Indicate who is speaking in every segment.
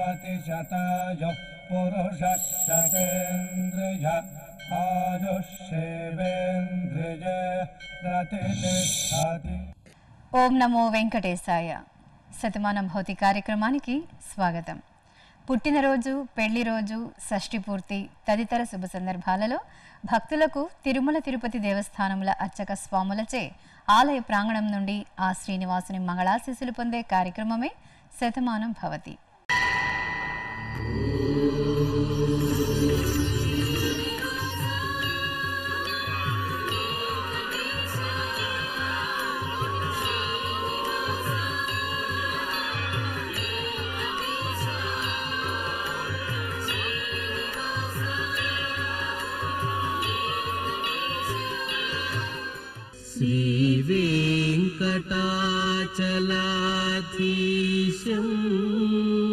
Speaker 1: प्रतिशतायुः पुरुषः शतेन्द्रिय आयुष्येवेन्द्रिये प्रतिष्ठति
Speaker 2: ఓం నమో వెంకటేశాయ శతమానం భౌతి కార్యక్రమానికి స్వాగతం పుట్టినరోజు పెళ్లి రోజు షష్ఠి పూర్తి తదితర శుభ సందర్భాలలో భక్తులకు తిరుమల తిరుపతి దేవస్థానముల అర్చక స్వాములచే ఆలయ ప్రాంగణం నుండి ఆ శ్రీనివాసుని మంగళాశీస్సులు పొందే కార్యక్రమమే శతమానం భవతి
Speaker 3: श्रीवेङ्कटाचलाधीशम्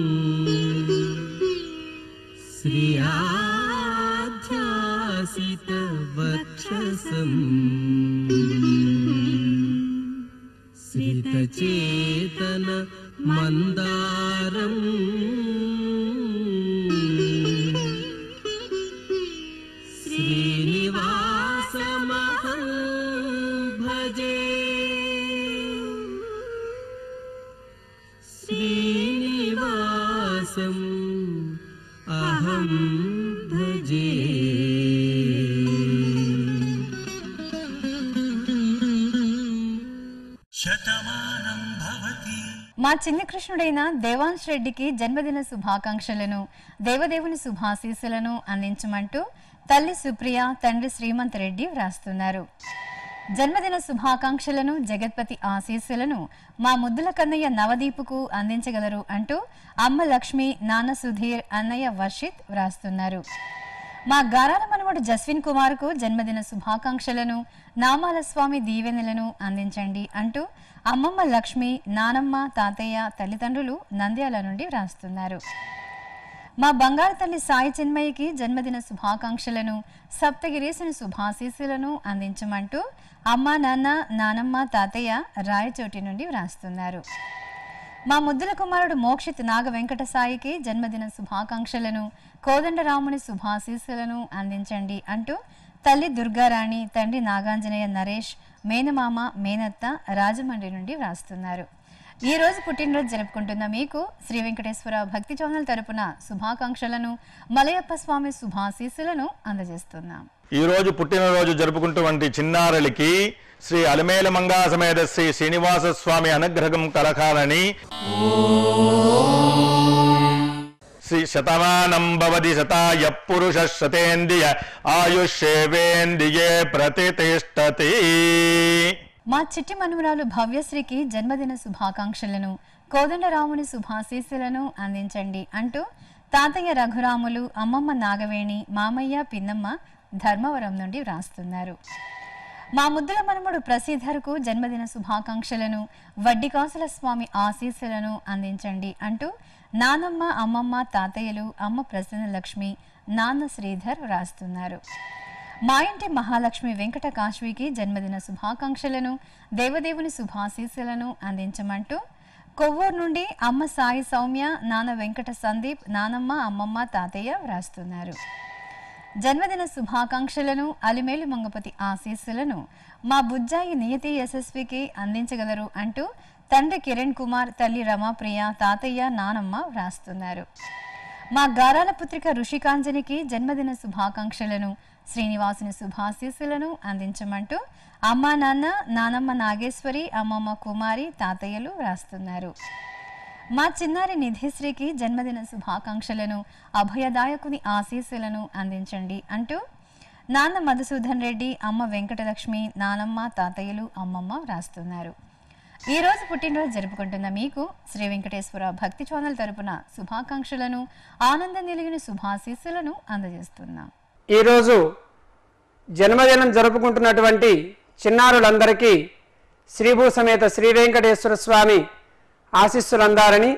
Speaker 3: श्रियाध्यासितवक्षसम् श्रितचेतन मन्दारम् श्रीनिवासमहं भजे श्रीनिवासम् अहं भजे
Speaker 2: మా చిన్న కృష్ణుడైన దేవాంశ్ రెడ్డికి జన్మదిన శుభాకాంక్షలను దేవదేవుని శుభాశీస్సులను అందించమంటూ తల్లి సుప్రియ తండ్రి శ్రీమంత్ రెడ్డి వ్రాస్తున్నారు జన్మదిన శుభాకాంక్షలను జగత్పతి ఆశీస్సులను మా ముద్దుల కన్నయ్య నవదీపుకు అందించగలరు అంటూ అమ్మ లక్ష్మి నాన్న సుధీర్ అన్నయ్య వర్షిత్ వ్రాస్తున్నారు మా గారాల మనవడు జస్విన్ కుమార్ కు జన్మదిన శుభాకాంక్షలను నామాల స్వామి దీవెనలను అందించండి అంటూ అమ్మమ్మ లక్ష్మి నానమ్మ తాతయ్య తల్లిదండ్రులు నంద్యాల నుండి వ్రాస్తున్నారు మా బంగారు తల్లి సాయి చిన్మయ్యకి జన్మదిన శుభాకాంక్షలను సప్తగిరీసుని శుభాశీస్సులను అందించమంటూ అమ్మ నాన్న నానమ్మ తాతయ్య రాయచోటి నుండి వ్రాస్తున్నారు మా ముద్దుల కుమారుడు మోక్షిత్ నాగ వెంకట సాయికి జన్మదిన శుభాకాంక్షలను కోదండరాముని శుభాశీస్సులను అందించండి అంటూ తల్లి దుర్గారాణి తండ్రి నాగాంజనేయ నరేష్ మేనమామ మేనత్త రాజమండ్రి నుండి వ్రాస్తున్నారు ఈ రోజు పుట్టినరోజు జరుపుకుంటున్న మీకు శ్రీ వెంకటేశ్వర భక్తి ఛానల్ తరపున శుభాకాంక్షలను మలయప్ప స్వామి శుభాశీస్సులను అందజేస్తున్నాం
Speaker 4: ఈ రోజు పుట్టినరోజు జరుపుకుంటున్నటువంటి చిన్నారులకి శ్రీ అలమేల మంగా సమేత శ్రీ శ్రీనివాస స్వామి అనుగ్రహం కలకాలని శ్రీ శతమానం భవతి శతాయ పురుష శతేంద్రియ ఆయుష్యేవేంద్రియే ప్రతిష్టతి
Speaker 2: మా చిట్టి మనుమరాలు భవ్యశ్రీకి జన్మదిన శుభాకాంక్షలను కోదండరాముని శుభాశీస్సులను అందించండి అంటూ తాతయ్య రఘురాములు అమ్మమ్మ నాగవేణి మామయ్య పిన్నమ్మ ధర్మవరం నుండి వ్రాస్తున్నారు మా ముద్దుల మనముడు ప్రసీధర్కు జన్మదిన శుభాకాంక్షలను వడ్డికాసుల స్వామి ఆశీస్సులను అందించండి అంటూ నానమ్మ అమ్మమ్మ తాతయ్యలు అమ్మ ప్రసన్న లక్ష్మి నాన్న శ్రీధర్ వ్రాస్తున్నారు మా ఇంటి మహాలక్ష్మి వెంకట కాశ్వీకి జన్మదిన శుభాకాంక్షలను దేవదేవుని శుభాశీస్సులను అందించమంటూ కొవ్వూరు నుండి అమ్మ సాయి సౌమ్య నాన్న వెంకట సందీప్ నానమ్మ అమ్మమ్మ తాతయ్య వ్రాస్తున్నారు జన్మదిన శుభాకాంక్షలను అలిమేలు మంగపతి ఆశీస్సులను మా బుజ్జాయి నియతి యశస్వికి అందించగలరు అంటూ తండ్రి కిరణ్ కుమార్ తల్లి రమాప్రియ తాతయ్య నానమ్మ వ్రాస్తున్నారు మా గారాల పుత్రిక ఋషికాంజనికి జన్మదిన శుభాకాంక్షలను శ్రీనివాసుని శుభాశీస్సులను అందించమంటూ అమ్మ నాన్న నానమ్మ నాగేశ్వరి అమ్మమ్మ కుమారి తాతయ్యలు వ్రాస్తున్నారు మా చిన్నారి నిధిశ్రీకి జన్మదిన శుభాకాంక్షలను అభయదాయకుని ఆశీస్సులను అందించండి అంటూ నాన్న మధుసూదన్ రెడ్డి అమ్మ వెంకటలక్ష్మి నానమ్మ తాతయ్యలు అమ్మమ్మ వ్రాస్తున్నారు ఈ రోజు పుట్టినరోజు జరుపుకుంటున్న మీకు శ్రీ వెంకటేశ్వర భక్తి ఛానల్ తరపున శుభాకాంక్షలను ఆనంద నిలిగిన శుభాశీస్సులను అందజేస్తున్నాం
Speaker 5: ఈరోజు జన్మదినం జరుపుకుంటున్నటువంటి చిన్నారులందరికీ శ్రీభూ సమేత శ్రీ వెంకటేశ్వర స్వామి ఆశీస్సులందారని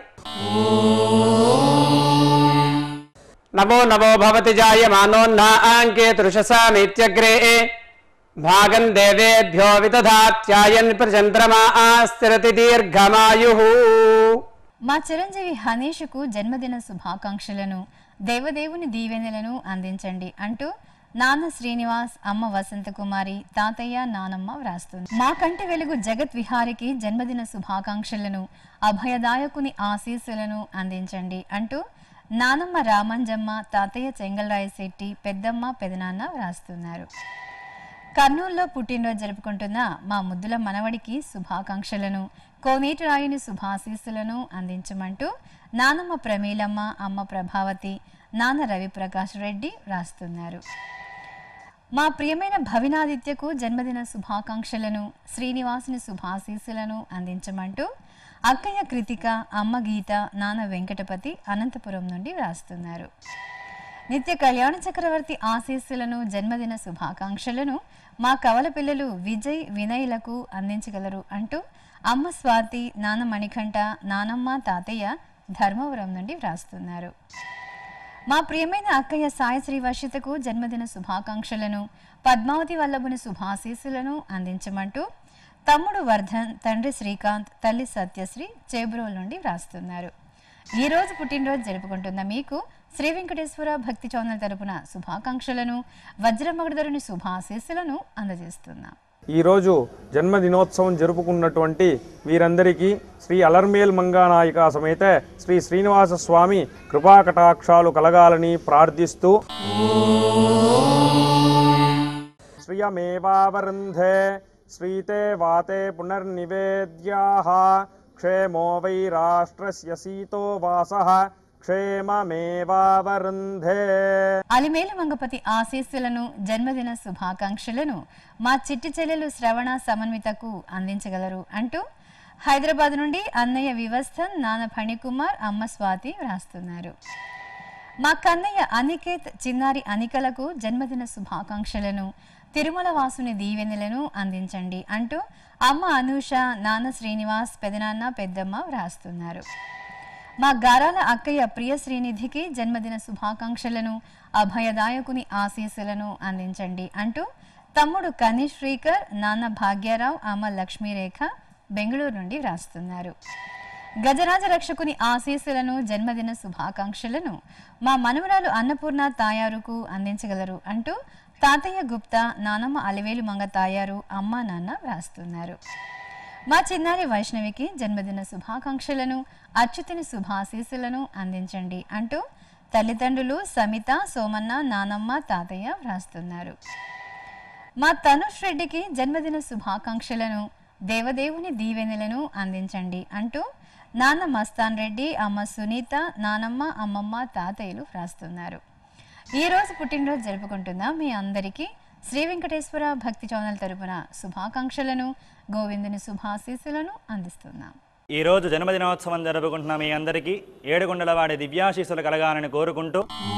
Speaker 5: నమో నమో భవతి జాయమానోన్నా ఆంకే తృషసామిత్యగ్రే భాగం దేవేభ్యో విదధాత్యాయన్ ప్రచంద్రమా స్థిరతి దీర్ఘమాయు
Speaker 2: మా చిరంజీవి హనీష్కు జన్మదిన శుభాకాంక్షలను దేవదేవుని దీవెనలను అందించండి అంటూ నాన్న శ్రీనివాస్ అమ్మ వసంతకుమారి తాతయ్య నానమ్మ వ్రాస్తుంది మా కంటి వెలుగు జగత్ విహారికి జన్మదిన శుభాకాంక్షలను అభయదాయకుని ఆశీస్సులను అందించండి అంటూ నానమ్మ రామంజమ్మ తాతయ్య చెంగల్రాయ శెట్టి పెద్దమ్మ పెదనాన్న వ్రాస్తున్నారు కర్నూలులో పుట్టినరోజు జరుపుకుంటున్న మా ముద్దుల మనవడికి శుభాకాంక్షలను కోనేటి రాయుని శుభాశీస్సులను అందించమంటూ నానమ్మ ప్రమీలమ్మ అమ్మ ప్రభావతి నాన్న రవిప్రకాష్ రెడ్డి రాస్తున్నారు మా ప్రియమైన భవినాదిత్యకు జన్మదిన శుభాకాంక్షలను శ్రీనివాసుని శుభాశీస్సులను అందించమంటూ అక్కయ్య కృతిక అమ్మ గీత నాన్న వెంకటపతి అనంతపురం నుండి వ్రాస్తున్నారు నిత్య కళ్యాణ చక్రవర్తి ఆశీస్సులను జన్మదిన శుభాకాంక్షలను మా కవల పిల్లలు విజయ్ వినయ్లకు అందించగలరు అంటూ అమ్మ స్వాతి నాన్న మణికంఠ నానమ్మ తాతయ్య ధర్మవరం నుండి వ్రాస్తున్నారు మా ప్రియమైన అక్కయ్య సాయి శ్రీ వర్షితకు జన్మదిన శుభాకాంక్షలను పద్మావతి వల్లభుని శుభాశీస్సులను అందించమంటూ తమ్ముడు వర్ధన్ తండ్రి శ్రీకాంత్ తల్లి సత్యశ్రీ చేబ్రోల్ నుండి వ్రాస్తున్నారు ఈ రోజు పుట్టినరోజు జరుపుకుంటున్న మీకు శ్రీ వెంకటేశ్వర భక్తి చౌనల్ తరపున శుభాకాంక్షలను వజ్రమగడధరుని శుభాశీస్సులను అందజేస్తున్నాం
Speaker 6: ఈరోజు జన్మదినోత్సవం జరుపుకున్నటువంటి వీరందరికీ శ్రీ అలర్మేల్ మంగానాయిక సమేత శ్రీ శ్రీనివాస స్వామి కృపాకటాక్షాలు కలగాలని ప్రార్థిస్తూ శ్రియమేవావరుంధే శ్రీతే వాతే పునర్నివేద్యాః క్షేమో వై రాష్ట్రస్య సీతో వాసః క్షేమమేవావరుంధే
Speaker 2: అలిమేలు మంగపతి ఆశీస్సులను జన్మదిన శుభాకాంక్షలను మా చిట్టి చెల్లెలు శ్రవణ సమన్వితకు అందించగలరు అంటూ హైదరాబాద్ నుండి అన్నయ్య వివస్థన్ నాన్న ఫణికుమార్ అమ్మ స్వాతి వ్రాస్తున్నారు మా కన్నయ్య అనికేత్ చిన్నారి అనికలకు జన్మదిన శుభాకాంక్షలను తిరుమల వాసుని దీవెనలను అందించండి అంటూ అమ్మ అనూష నాన్న శ్రీనివాస్ పెదనాన్న పెద్దమ్మ వ్రాస్తున్నారు మా గారాల అక్కయ్య ప్రియ శ్రీనిధికి జన్మదిన శుభాకాంక్షలను అభయదాయకుని ఆశీస్సులను అందించండి అంటూ తమ్ముడు కనీష్ శ్రీకర్ నాన్న భాగ్యారావు అమ్మ లక్ష్మీరేఖ బెంగళూరు నుండి వ్రాస్తున్నారు గజరాజ రక్షకుని ఆశీస్సులను జన్మదిన శుభాకాంక్షలను మా మనవరాలు అన్నపూర్ణ తాయారుకు అందించగలరు అంటూ తాతయ్య గుప్తా నానమ్మ అలివేలు మంగ తాయారు అమ్మ నాన్న వ్రాస్తున్నారు మా చిన్నారి వైష్ణవికి జన్మదిన శుభాకాంక్షలను అచ్యుతుని శుభాశీస్సులను అందించండి అంటూ తల్లిదండ్రులు సమిత సోమన్న నానమ్మ తాతయ్య వ్రాస్తున్నారు మా తనుష్ రెడ్డికి జన్మదిన శుభాకాంక్షలను దేవదేవుని దీవెనలను అందించండి అంటూ నాన్న మస్తాన్ రెడ్డి అమ్మ సునీత నానమ్మ అమ్మమ్మ తాతయ్యలు వ్రాస్తున్నారు ఈ రోజు పుట్టినరోజు జరుపుకుంటున్న మీ అందరికీ శ్రీ వెంకటేశ్వర భక్తి ఛానల్ తరపున శుభాకాంక్షలను గోవిందుని శుభాశీస్సులను అందిస్తున్నాం
Speaker 7: ఈ రోజు జన్మదినోత్సవం జరుపుకుంటున్న మీ అందరికీ ఏడుగుండల వాడి దివ్యాశీస్సులు కలగాలని కోరుకుంటూ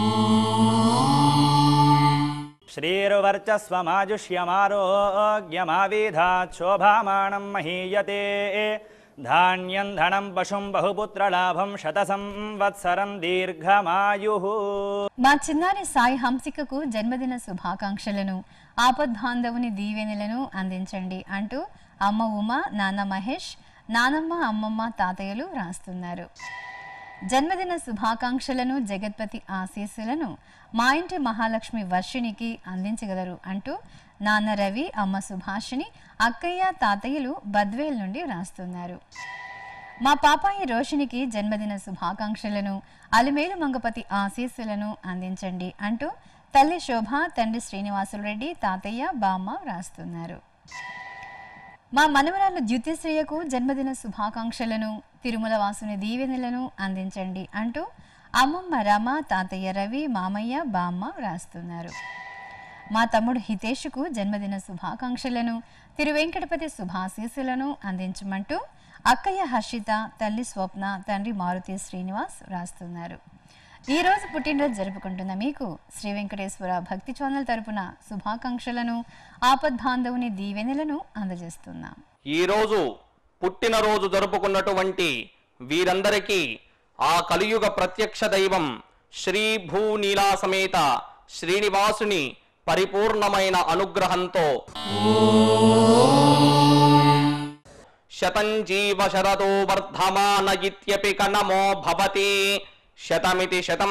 Speaker 7: శ్రీరువర్చస్వమాజుష్యమారోగ్యమావిధాత్ శోభామానం మహీయతే ధాన్యం ధనం పశుం బహుపుత్రలాభం శత సంవత్సరం దీర్ఘమాయు
Speaker 2: మా చిన్నారి సాయి హంసికకు జన్మదిన శుభాకాంక్షలను ఆపద్బాంధవుని దీవెనలను అందించండి అంటూ అమ్మ ఉమ నాన్న మహేష్ నానమ్మ అమ్మమ్మ తాతయ్యలు రాస్తున్నారు జన్మదిన శుభాకాంక్షలను జగత్పతి ఆశీస్సులను మా ఇంటి మహాలక్ష్మి వర్షిణికి అందించగలరు అంటూ నాన్న రవి అమ్మ సుభాషిణి అక్కయ్య తాతయ్యలు బద్వేల్ నుండి రాస్తున్నారు మా పాపాయి రోషినికి జన్మదిన శుభాకాంక్షలను అలిమేలు మంగపతి ఆశీస్సులను అందించండి అంటూ తల్లి శోభ తండ్రి శ్రీనివాసులు రెడ్డి తాతయ్య బామ్మ వ్రాస్తున్నారు మా మనవరాలు ద్యుతిశ్రీయకు జన్మదిన శుభాకాంక్షలను తిరుమల వాసుని దీవెనలను అందించండి అంటూ అమ్మమ్మ రమ తాతయ్య రవి మామయ్య బామ్మ వ్రాస్తున్నారు మా తమ్ముడు హితేష్కు జన్మదిన శుభాకాంక్షలను తిరువెంకటపతి శుభాశీస్సులను అందించమంటూ అక్కయ్య హర్షిత తల్లి స్వప్న తండ్రి మారుతి శ్రీనివాస్ వ్రాస్తున్నారు ఈ రోజు పుట్టినరోజు జరుపుకుంటున్న మీకు శ్రీ వెంకటేశ్వర భక్తి ఛానల్ తరపున శుభాకాంక్షలను ఆపద్బాంధవుని దీవెనలను అందజేస్తున్నాం
Speaker 8: ఈరోజు పుట్టినరోజు జరుపుకున్నటువంటి వీరందరికీ ఆ కలియుగ ప్రత్యక్ష దైవం శ్రీ భూనీలా సమేత శ్రీనివాసుని పరిపూర్ణమైన అనుగ్రహంతో శతం జీవ శరదో వర్ధమాన ఇత్యపి కనమో భవతి శతమితి శతం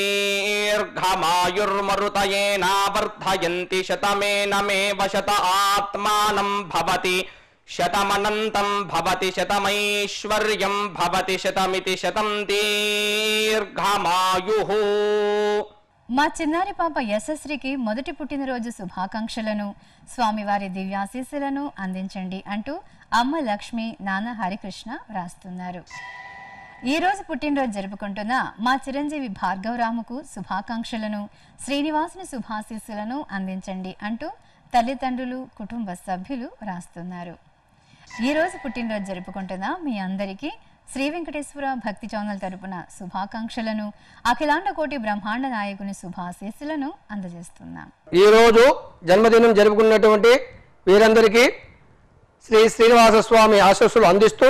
Speaker 8: దీర్ఘమాయుర్మరుతయేనావర్ధయంతి శతమేనమేవ శత ఆత్మానం భవతి శతమనంతం భవతి శతమైశ్వర్యం భవతి శతమితి శతం దీర్ఘమాయు
Speaker 2: మా చిన్నారి పాప యశస్వికి మొదటి పుట్టినరోజు శుభాకాంక్షలను స్వామివారి దివ్యాశీస్సులను అందించండి అంటూ అమ్మ లక్ష్మి నాన్న హరికృష్ణ వ్రాస్తున్నారు ఈ రోజు పుట్టినరోజు జరుపుకుంటున్న మా చిరంజీవి భార్గవరాముకు శుభాకాంక్షలను శ్రీనివాసుని శుభాశీస్సులను అందించండి అంటూ తల్లిదండ్రులు కుటుంబ సభ్యులు రాస్తున్నారు ఈ రోజు పుట్టినరోజు జరుపుకుంటున్న మీ అందరికీ శ్రీ వెంకటేశ్వర భక్తి ఛానల్ తరపున శుభాకాంక్షలను అఖిలాండ కోటి బ్రహ్మాండ నాయకుని శుభాశీస్సులను అందజేస్తున్నాం
Speaker 5: ఈరోజు జన్మదినం జరుపుకున్నటువంటి వీరందరికీ శ్రీ శ్రీనివాస స్వామి ఆశస్సులు అందిస్తూ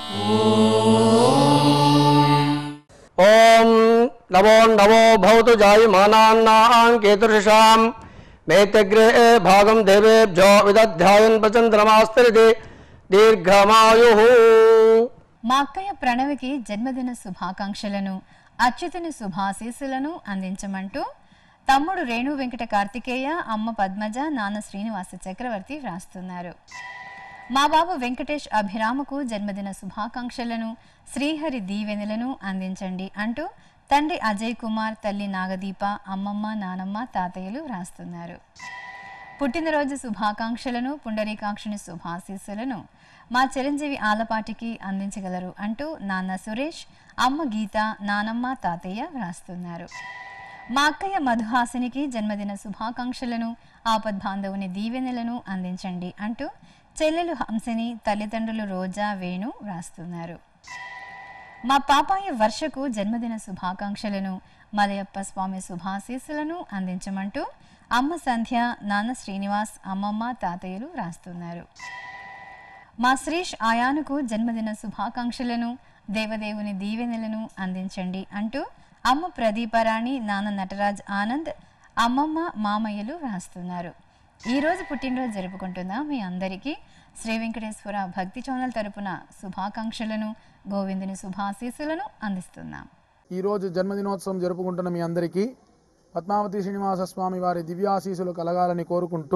Speaker 5: ఓం నమో నమో భవతు జాయమానాన్నాం కేతుషాం మేతగ్రే భాగం దేవేభ్యో విదధ్యాయన్ ప్రచంద్రమాస్తరిది దీర్ఘమాయు
Speaker 2: మా అక్కయ్య ప్రణవికి జన్మదిన శుభాకాంక్షలను అచ్యుతుని శుభాశీస్సులను అందించమంటూ తమ్ముడు రేణు వెంకట కార్తికేయ అమ్మ పద్మజ నాన్న శ్రీనివాస చక్రవర్తి వ్రాస్తున్నారు మా బాబు వెంకటేష్ అభిరామకు జన్మదిన శుభాకాంక్షలను శ్రీహరి దీవెనలను అందించండి అంటూ తండ్రి అజయ్ కుమార్ తల్లి నాగదీప అమ్మమ్మ నానమ్మ తాతయ్యలు వ్రాస్తున్నారు పుట్టినరోజు శుభాకాంక్షలను పుండరీకాక్షుని శుభాశీస్సులను మా చిరంజీవి ఆలపాటికి అందించగలరు అంటూ నాన్న సురేష్ అమ్మ గీత నానమ్మ తాతయ్య వ్రాస్తున్నారు మా అక్కయ్య మధుహాసినికి జన్మదిన శుభాకాంక్షలను ఆపద్బాంధవుని దీవెనలను అందించండి అంటూ చెల్లెలు హంసని తల్లిదండ్రులు రోజా వేణు వ్రాస్తున్నారు మా పాపాయ వర్షకు జన్మదిన శుభాకాంక్షలను మలయప్ప స్వామి శుభాశీస్సులను అందించమంటూ అమ్మ సంధ్య నాన్న శ్రీనివాస్ అమ్మమ్మ తాతయ్యలు రాస్తున్నారు మా శ్రీష్ ఆయానుకు జన్మదిన శుభాకాంక్షలను దేవదేవుని దీవెనలను అందించండి అంటూ అమ్మ ప్రదీపరాణి నాన్న నటరాజ్ ఆనంద్ అమ్మమ్మ మామయ్యలు రాస్తున్నారు ఈ రోజు పుట్టినరోజు జరుపుకుంటున్న మీ అందరికీ శ్రీ వెంకటేశ్వర భక్తి ఛానల్ తరపున శుభాకాంక్షలను గోవిందుని శుభాశీస్సులను అందిస్తున్నాం
Speaker 9: ఈరోజు జన్మదినోత్సవం జరుపుకుంటున్న మీ అందరికీ పద్మావతి శ్రీనివాస స్వామి వారి దివ్యాశీసులు కలగాలని కోరుకుంటూ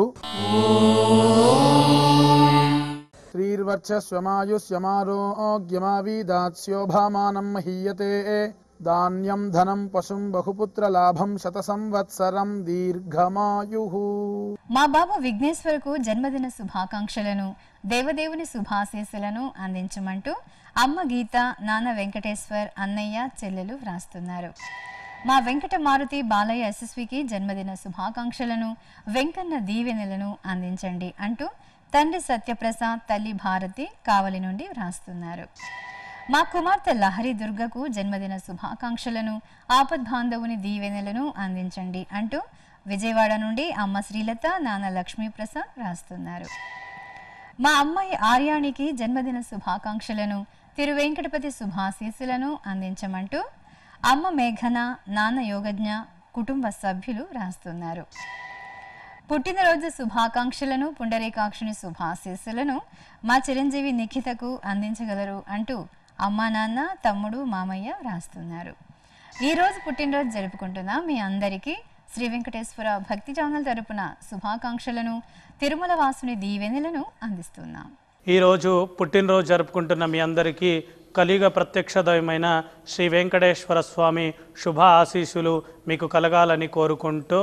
Speaker 9: శ్రీర్వర్చస్వమాయుష్యమారోగ్యమావీదాస్యోభామానం మహీయతే ధాన్యం ధనం పశుం బహుపుత్ర లాభం శత సంవత్సరం దీర్ఘమాయు
Speaker 2: మా బాబు విఘ్నేశ్వరకు జన్మదిన శుభాకాంక్షలను దేవదేవుని శుభాశీస్సులను అందించమంటూ అమ్మ గీత నాన్న వెంకటేశ్వర్ అన్నయ్య చెల్లెలు వ్రాస్తున్నారు మా వెంకట మారుతి బాలయ్య యశస్వికి జన్మదిన శుభాకాంక్షలను వెంకన్న దీవెనలను అందించండి అంటూ తండ్రి సత్యప్రసాద్ తల్లి భారతి కావలి నుండి వ్రాస్తున్నారు మా కుమార్తె లహరి దుర్గకు జన్మదిన శుభాకాంక్షలను ఆపద్బాంధవుని దీవెనలను అందించండి అంటూ విజయవాడ నుండి అమ్మ శ్రీలత నాన్న లక్ష్మీప్రసాద్ రాస్తున్నారు మా అమ్మాయి ఆర్యానికి జన్మదిన శుభాకాంక్షలను తిరువెంకటపతి శుభాశీస్సులను అందించమంటూ అమ్మ మేఘన నాన్న యోగజ్ఞ కుటుంబ సభ్యులు రాస్తున్నారు పుట్టినరోజు శుభాకాంక్షలను పుండరీకాక్షుని శుభాశీస్సులను మా చిరంజీవి నిఖితకు అందించగలరు అంటూ అమ్మా నాన్న తమ్ముడు మామయ్య రాస్తున్నారు ఈ రోజు పుట్టినరోజు జరుపుకుంటున్న మీ అందరికీ శ్రీ వెంకటేశ్వర భక్తి ఛానల్ తరపున శుభాకాంక్షలను తిరుమల వాసుని దీవెనలను అందిస్తున్నాం
Speaker 10: ఈరోజు పుట్టినరోజు జరుపుకుంటున్న మీ అందరికీ కలియుగ ప్రత్యక్ష దైవమైన శ్రీ వెంకటేశ్వర స్వామి శుభ ఆశీస్సులు మీకు కలగాలని కోరుకుంటూ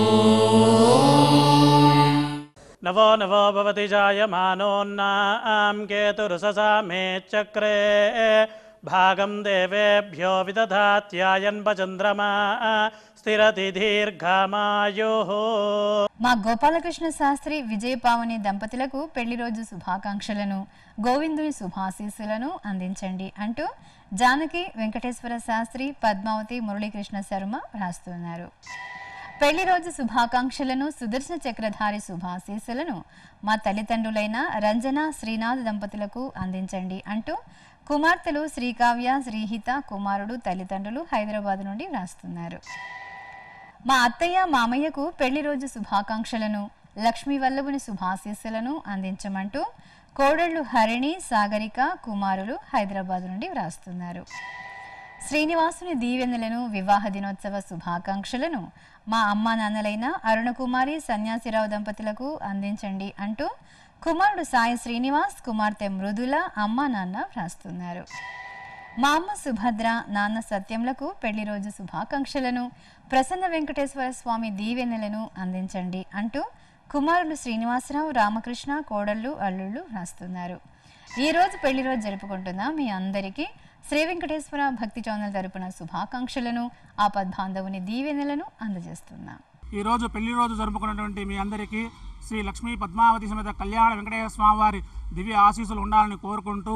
Speaker 10: నవో నవో భవతి జాయమానోన్నాం కేతురుససా మే చక్రే భాగం దేవేభ్యో విదధాత్యాయన్ చంద్రమా స్థిరతి దీర్ఘమాయో
Speaker 2: మా గోపాలకృష్ణ శాస్త్రి విజయపావని దంపతులకు పెళ్లి రోజు శుభాకాంక్షలను గోవిందుని శుభాశీస్సులను అందించండి అంటూ జానకి వెంకటేశ్వర శాస్త్రి పద్మావతి మురళీకృష్ణ శర్మ రాస్తున్నారు పెళ్లి రోజు శుభాకాంక్షలను సుదర్శన చక్రధారి శుభాశీస్సులను మా తల్లిదండ్రులైన రంజన శ్రీనాథ్ దంపతులకు అందించండి అంటూ కుమార్తెలు శ్రీకావ్య శ్రీహిత కుమారుడు తల్లిదండ్రులు హైదరాబాద్ నుండి వ్రాస్తున్నారు మా అత్తయ్య మామయ్యకు పెళ్లి రోజు శుభాకాంక్షలను లక్ష్మీ వల్లభుని శుభాశీస్సులను అందించమంటూ కోడళ్ళు హరిణి సాగరిక కుమారులు హైదరాబాద్ నుండి వ్రాస్తున్నారు శ్రీనివాసుని దీవెనలను వివాహ దినోత్సవ శుభాకాంక్షలను మా అమ్మా నాన్నలైన అరుణకుమారి సన్యాసిరావు దంపతులకు అందించండి అంటూ కుమారుడు సాయి శ్రీనివాస్ కుమార్తె మృదుల అమ్మా నాన్న వ్రాస్తున్నారు మా అమ్మ సుభద్ర నాన్న సత్యంలకు పెళ్లి రోజు శుభాకాంక్షలను ప్రసన్న వెంకటేశ్వర స్వామి దీవెనలను అందించండి అంటూ కుమారులు శ్రీనివాసరావు రామకృష్ణ కోడళ్ళు అల్లుళ్ళు వ్రాస్తున్నారు ఈ రోజు పెళ్లి రోజు జరుపుకుంటున్న మీ అందరికీ శ్రీ వెంకటేశ్వర భక్తి ఛానల్ తరపున శుభాకాంక్షలను ఆపద్బాంధవుని దీవెనలను అందజేస్తున్నాం
Speaker 11: ఈ రోజు పెళ్లి రోజు జరుపుకున్నటువంటి మీ అందరికీ శ్రీ లక్ష్మీ పద్మావతి సమేత కళ్యాణ వెంకటేశ్వర స్వామి వారి దివ్య ఆశీస్సులు ఉండాలని కోరుకుంటూ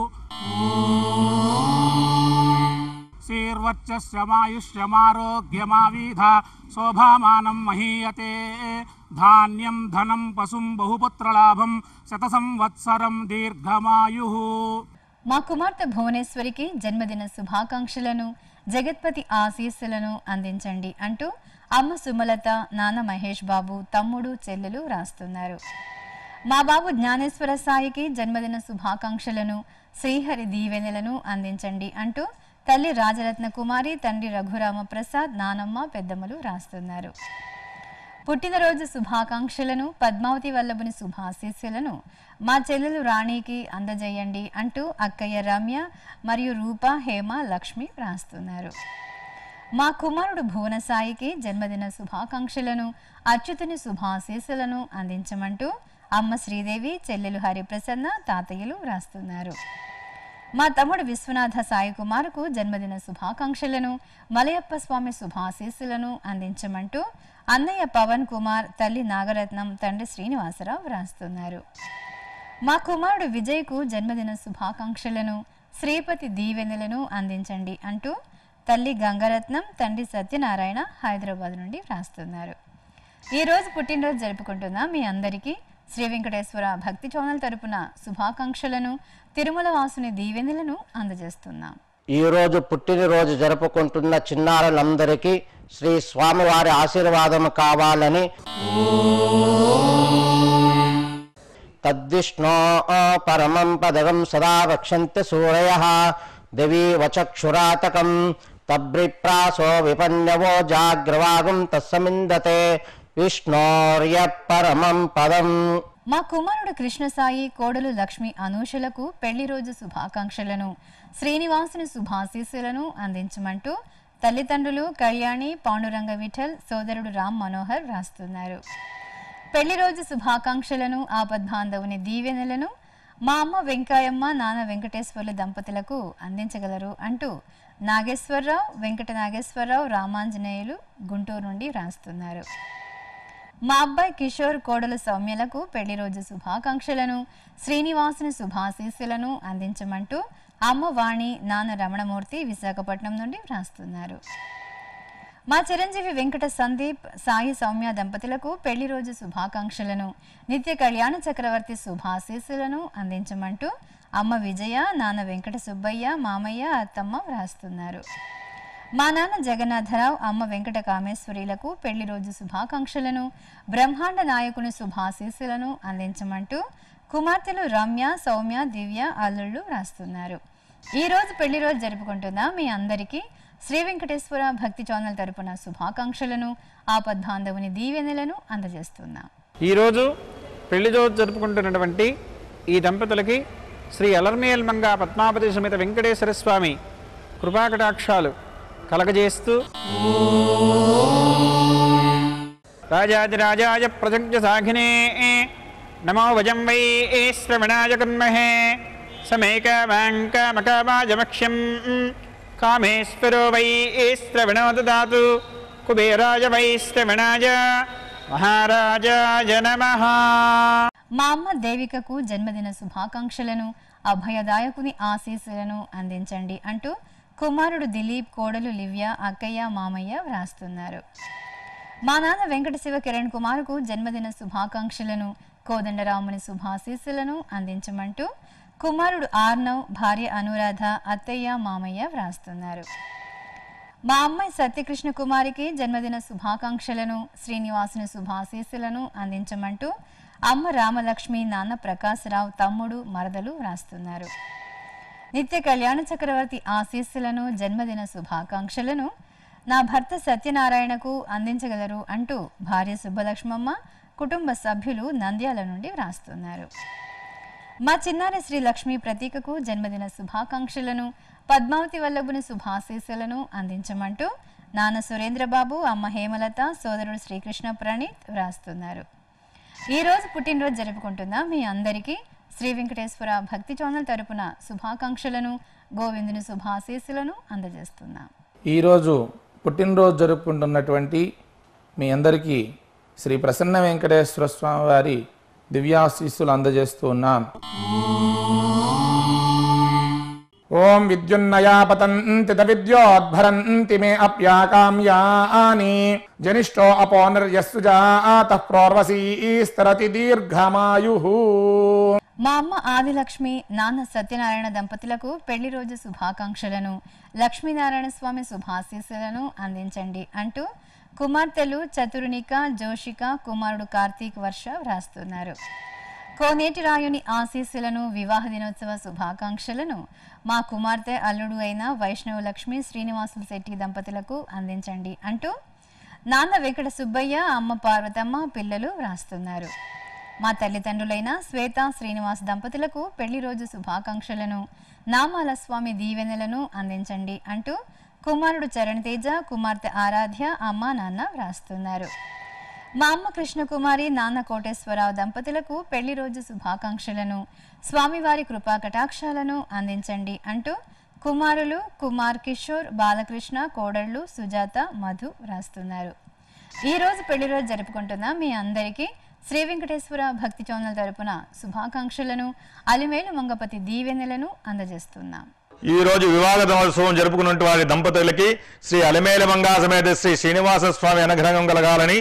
Speaker 11: శ్రీర్వచ్చమాయుష్యమారోగ్యమావీధ శోభామానం మహీయతే ధాన్యం ధనం పశుం బహుపుత్రలాభం శత సంవత్సరం దీర్ఘమాయు
Speaker 2: మా కుమార్తె భువనేశ్వరికి జన్మదిన శుభాకాంక్షలను జగత్పతి ఆశీస్సులను అందించండి అంటూ అమ్మ సుమలత నాన్న మహేష్ బాబు తమ్ముడు చెల్లెలు రాస్తున్నారు మా బాబు జ్ఞానేశ్వర సాయికి జన్మదిన శుభాకాంక్షలను శ్రీహరి దీవెనలను అందించండి అంటూ తల్లి రాజరత్న కుమారి తండ్రి రఘురామ ప్రసాద్ నానమ్మ పెద్దమ్మలు రాస్తున్నారు పుట్టినరోజు శుభాకాంక్షలను పద్మావతి వల్లభుని శుభాశీస్సులను మా చెల్లెలు రాణికి అందజేయండి అంటూ అక్కయ్య రమ్య మరియు రూప హేమ లక్ష్మి రాస్తున్నారు మా కుమారుడు భువన సాయికి జన్మదిన శుభాకాంక్షలను అచ్యుతుని శుభాశీస్సులను అందించమంటూ అమ్మ శ్రీదేవి చెల్లెలు హరిప్రసన్న తాతయ్యలు రాస్తున్నారు మా తమ్ముడు విశ్వనాథ సాయి కుమార్కు జన్మదిన శుభాకాంక్షలను మలయప్ప స్వామి శుభాశీస్సులను అందించమంటూ అన్నయ్య పవన్ కుమార్ తల్లి నాగరత్నం తండ్రి శ్రీనివాసరావు వ్రాస్తున్నారు మా కుమారుడు విజయ్కు జన్మదిన శుభాకాంక్షలను శ్రీపతి దీవెనలను అందించండి అంటూ తల్లి గంగరత్నం తండ్రి సత్యనారాయణ హైదరాబాద్ నుండి వ్రాస్తున్నారు ఈ రోజు పుట్టినరోజు జరుపుకుంటున్న మీ అందరికీ శ్రీ వెంకటేశ్వర భక్తి ఛానల్ తరపున శుభాకాంక్షలను తిరుమల వాసుని దీవెనలను అందజేస్తున్నాం
Speaker 12: ఈరోజు పుట్టినరోజు జరుపుకుంటున్న చిన్నారులందరికీ శ్రీ స్వామివారి ఆశీర్వాదం కావాలని తద్విష్ణో పరమం పదగం సదా వక్షంతి సూరయ దేవీ వచక్షురాతకం తబ్రిప్రాసో విపన్యవో జాగ్రవాగం తస్సమిందతే విష్ణోర్య పరమం పదం
Speaker 2: మా కుమారుడు కృష్ణసాయి కోడలు లక్ష్మి అనూషలకు పెళ్లి రోజు శుభాకాంక్షలను శ్రీనివాసుని శుభాశీస్సులను అందించమంటూ తల్లిదండ్రులు కళ్యాణి పాండురంగ విఠల్ సోదరుడు రామ్ మనోహర్ రాస్తున్నారు పెళ్లి రోజు శుభాకాంక్షలను ఆపద్బాంధవుని దీవెనలను మా అమ్మ వెంకాయమ్మ నాన్న వెంకటేశ్వర్లు దంపతులకు అందించగలరు అంటూ నాగేశ్వరరావు వెంకట నాగేశ్వరరావు రామాంజనేయులు గుంటూరు నుండి రాస్తున్నారు మా అబ్బాయి కిషోర్ కోడలు సౌమ్యలకు పెళ్లి రోజు శుభాకాంక్షలను శ్రీనివాసుని శుభాశీస్సులను అందించమంటూ అమ్మ వాణి నాన్న రమణమూర్తి విశాఖపట్నం నుండి వ్రాస్తున్నారు మా చిరంజీవి వెంకట సందీప్ సాయి సౌమ్య దంపతులకు పెళ్లి రోజు శుభాకాంక్షలను నిత్య కళ్యాణ చక్రవర్తి శుభాశీస్సులను అందించమంటూ అమ్మ విజయ నాన్న వెంకట సుబ్బయ్య మామయ్య అత్తమ్మ వ్రాస్తున్నారు మా నాన్న జగన్నాథరావు అమ్మ వెంకట కామేశ్వరీలకు పెళ్లి రోజు శుభాకాంక్షలను బ్రహ్మాండ నాయకుని శుభాశీస్సులను అందించమంటూ కుమార్తెలు రమ్య సౌమ్య దివ్య అల్లుళ్ళు రాస్తున్నారు ఈ రోజు పెళ్లి రోజు జరుపుకుంటున్న మీ అందరికీ శ్రీ వెంకటేశ్వర భక్తి ఛానల్ తరపున శుభాకాంక్షలను ఆపద్బాంధవుని దీవెనలను అందజేస్తున్నాం
Speaker 13: ఈరోజు పెళ్లి రోజు జరుపుకుంటున్నటువంటి ఈ దంపతులకి శ్రీ అలర్మేల్ మంగా పద్మాపతి సమేత వెంకటేశ్వర స్వామి కృపాకటాక్షాలు కలగజేస్తూ రాజాదిరాజాయ ప్రజజ్ఞ సాఘినే నమో వజం వై శ్రవణాయ కన్మహే సమేకమాంకమకమాజమక్ష్యం కామేశ్వరో వై శ్రవణో దదాతు కుబేరాయ వై శ్రవణాయ మహారాజాయ నమః
Speaker 2: మా అమ్మ దేవికకు జన్మదిన శుభాకాంక్షలను అభయదాయకుని ఆశీస్సులను అందించండి అంటూ కుమారుడు దిలీప్ కోడలు లివ్య అక్కయ్య మామయ్య వ్రాస్తున్నారు మా నాన్న వెంకట శివ కిరణ్ కుమార్కు జన్మదిన శుభాకాంక్షలను కోదండరాముని శుభాశీస్సులను అందించమంటూ కుమారుడు ఆర్నవ్ భార్య అనురాధ అత్తయ్య మామయ్య వ్రాస్తున్నారు మా అమ్మాయి సత్యకృష్ణ కుమారికి జన్మదిన శుభాకాంక్షలను శ్రీనివాసుని శుభాశీస్సులను అందించమంటూ అమ్మ రామలక్ష్మి నాన్న ప్రకాశరావు తమ్ముడు మరదలు వ్రాస్తున్నారు నిత్య కళ్యాణ చక్రవర్తి ఆశీస్సులను జన్మదిన శుభాకాంక్షలను నా భర్త సత్యనారాయణకు అందించగలరు అంటూ భార్య సుబ్బలక్ష్మమ్మ కుటుంబ సభ్యులు నంద్యాల నుండి వ్రాస్తున్నారు మా చిన్నారి శ్రీ లక్ష్మీ ప్రతీకకు జన్మదిన శుభాకాంక్షలను పద్మావతి వల్లభుని శుభాశీస్సులను అందించమంటూ నాన్న సురేంద్రబాబు అమ్మ హేమలత సోదరుడు శ్రీకృష్ణ ప్రణీత్ వ్రాస్తున్నారు ఈ రోజు పుట్టినరోజు జరుపుకుంటున్న మీ అందరికీ శ్రీ వెంకటేశ్వర భక్తి ఛానల్ తరపున శుభాకాంక్షలను గోవిందుని శుభాశీస్సులను అందజేస్తున్నాం
Speaker 14: ఈరోజు పుట్టినరోజు జరుపుకుంటున్నటువంటి మీ అందరికీ శ్రీ ప్రసన్న వెంకటేశ్వర స్వామి వారి దివ్యాశీస్సులు అందజేస్తూ ఉన్నాం ఓం విద్యున్నయా పతంతి విద్యోద్భరంతి మే అప్యాకామ్యాని జనిష్టో అపోనర్యస్సు జాత ప్రోర్వసీస్తరతి దీర్ఘమాయు
Speaker 2: మా అమ్మ ఆదిలక్ష్మి నాన్న సత్యనారాయణ దంపతులకు పెళ్లి రోజు శుభాకాంక్షలను లక్ష్మీనారాయణ స్వామి శుభాశీస్సులను అందించండి అంటూ కుమార్తెలు చతురునిక జోషిక కుమారుడు కార్తీక్ వర్ష వ్రాస్తున్నారు కోనేటి రాయుని ఆశీస్సులను వివాహ దినోత్సవ శుభాకాంక్షలను మా కుమార్తె అల్లుడు అయిన వైష్ణవ లక్ష్మి శ్రీనివాసులు శెట్టి దంపతులకు అందించండి అంటూ నాన్న వెంకట సుబ్బయ్య అమ్మ పార్వతమ్మ పిల్లలు వ్రాస్తున్నారు మా తల్లిదండ్రులైన శ్వేత శ్రీనివాస్ దంపతులకు పెళ్లి రోజు శుభాకాంక్షలను నామాల స్వామి దీవెనలను అందించండి అంటూ కుమారుడు చరణ్ తేజ కుమార్తె ఆరాధ్య అమ్మ నాన్న వ్రాస్తున్నారు మా అమ్మ కృష్ణకుమారి నాన్న కోటేశ్వరరావు దంపతులకు పెళ్లి రోజు శుభాకాంక్షలను స్వామివారి కృపా కటాక్షాలను అందించండి అంటూ కుమారులు కుమార్ కిషోర్ బాలకృష్ణ కోడళ్ళు సుజాత మధు వ్రాస్తున్నారు ఈ రోజు పెళ్లి రోజు జరుపుకుంటున్న మీ అందరికీ శ్రీ వెంకటేశ్వర భక్తి ఛానల్ తరపున శుభాకాంక్షలను అలిమేలు మంగపతి దీవెనలను అందజేస్తున్నాం
Speaker 4: ఈ రోజు వివాహ దినోత్సవం జరుపుకున్నటువంటి వారి దంపతులకి శ్రీ అలమేల మంగా సమేత శ్రీ శ్రీనివాస స్వామి అనుగ్రహం కలగాలని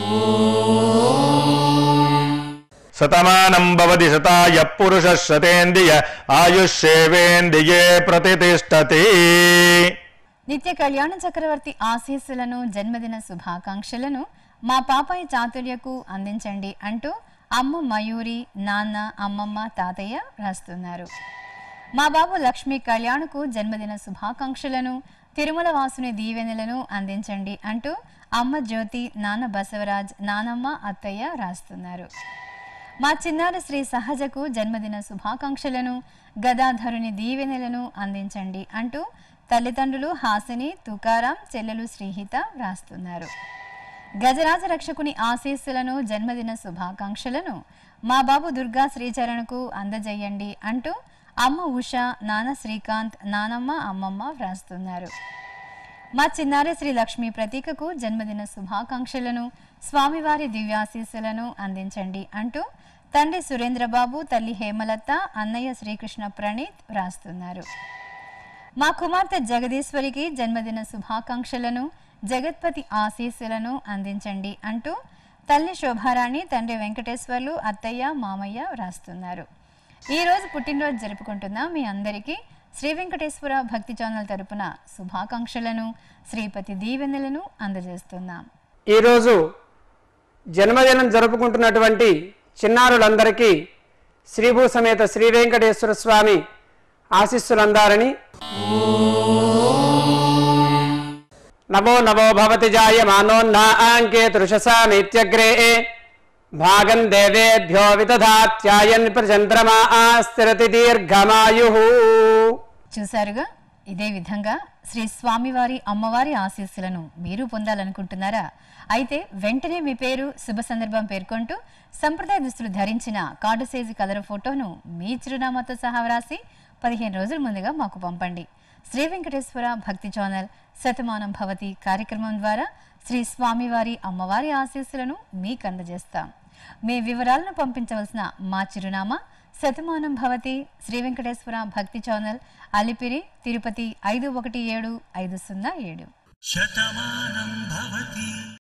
Speaker 4: శతమానం భవతి శతాయ పురుష శతేంద్రియ ఆయుష్యేవేంద్రియే ప్రతిష్టతి
Speaker 2: నిత్య కళ్యాణ చక్రవర్తి ఆశీస్సులను జన్మదిన శుభాకాంక్షలను మా పాపాయి చాతుర్యకు అందించండి అంటూ అమ్మ మయూరి నాన్న అమ్మమ్మ తాతయ్య రాస్తున్నారు మా బాబు లక్ష్మీ కళ్యాణ్కు జన్మదిన శుభాకాంక్షలను తిరుమల వాసుని దీవెనలను అందించండి అంటూ అమ్మ జ్యోతి నాన్న బసవరాజ్ నానమ్మ అత్తయ్య రాస్తున్నారు మా చిన్నారి శ్రీ సహజకు జన్మదిన శుభాకాంక్షలను గదాధరుని దీవెనలను అందించండి అంటూ తల్లిదండ్రులు హాసిని తుకారాం చెల్లెలు శ్రీహిత వ్రాస్తున్నారు గజరాజ రక్షకుని ఆశీస్సులను జన్మదిన శుభాకాంక్షలను మా బాబు దుర్గా శ్రీచరణకు అందజేయండి అంటూ అమ్మ ఉష నాన్న శ్రీకాంత్ నానమ్మ అమ్మమ్మ వ్రాస్తున్నారు మా చిన్నారి శ్రీ లక్ష్మీ ప్రతీకకు జన్మదిన శుభాకాంక్షలను స్వామివారి దివ్యాశీస్సులను అందించండి అంటూ తండ్రి సురేంద్రబాబు తల్లి హేమలత అన్నయ్య శ్రీకృష్ణ ప్రణీత్ వ్రాస్తున్నారు మా కుమార్తె జగదీశ్వరికి జన్మదిన శుభాకాంక్షలను జగత్పతి ఆశీస్సులను అందించండి అంటూ తల్లి శోభారాణి తండ్రి వెంకటేశ్వర్లు అత్తయ్య మామయ్య వ్రాస్తున్నారు ఈ రోజు పుట్టినరోజు జరుపుకుంటున్న మీ అందరికీ శ్రీ వెంకటేశ్వర భక్తి ఛానల్ తరపున శుభాకాంక్షలను శ్రీపతి దీవెనలను అందజేస్తున్నాం
Speaker 5: ఈరోజు జన్మదినం జరుపుకుంటున్నటువంటి చిన్నారులందరికీ శ్రీభూ సమేత శ్రీ వెంకటేశ్వర స్వామి ఆశీస్సులందారని నమో నమో భవతి జాయమానోన్నాంకే తృషసా నిత్యగ్రే భాగం దేవేభ్యో విదధాత్యాయన్ ప్రచంద్రమా స్థిరతి దీర్ఘమాయు
Speaker 2: చూశారుగా ఇదే విధంగా శ్రీ స్వామివారి అమ్మవారి ఆశీస్సులను మీరు పొందాలనుకుంటున్నారా అయితే వెంటనే మీ పేరు శుభ సందర్భం పేర్కొంటూ సంప్రదాయ దుస్తులు ధరించిన కార్డు సైజు కలర్ ఫోటోను మీ చిరునామాతో సహా వ్రాసి పదిహేను రోజుల ముందుగా మాకు పంపండి శ్రీ వెంకటేశ్వర భక్తి ఛానల్ శతమానం భవతి కార్యక్రమం ద్వారా శ్రీ స్వామివారి అమ్మవారి ఆశీస్సులను మీకు అందజేస్తాం మీ వివరాలను పంపించవలసిన మా చిరునామా శతమానం భవతి శ్రీ వెంకటేశ్వర భక్తి ఛానల్ అలిపిరి తిరుపతి ఐదు ఒకటి ఏడు ఐదు సున్నా ఏడు
Speaker 3: శతమానం భవతి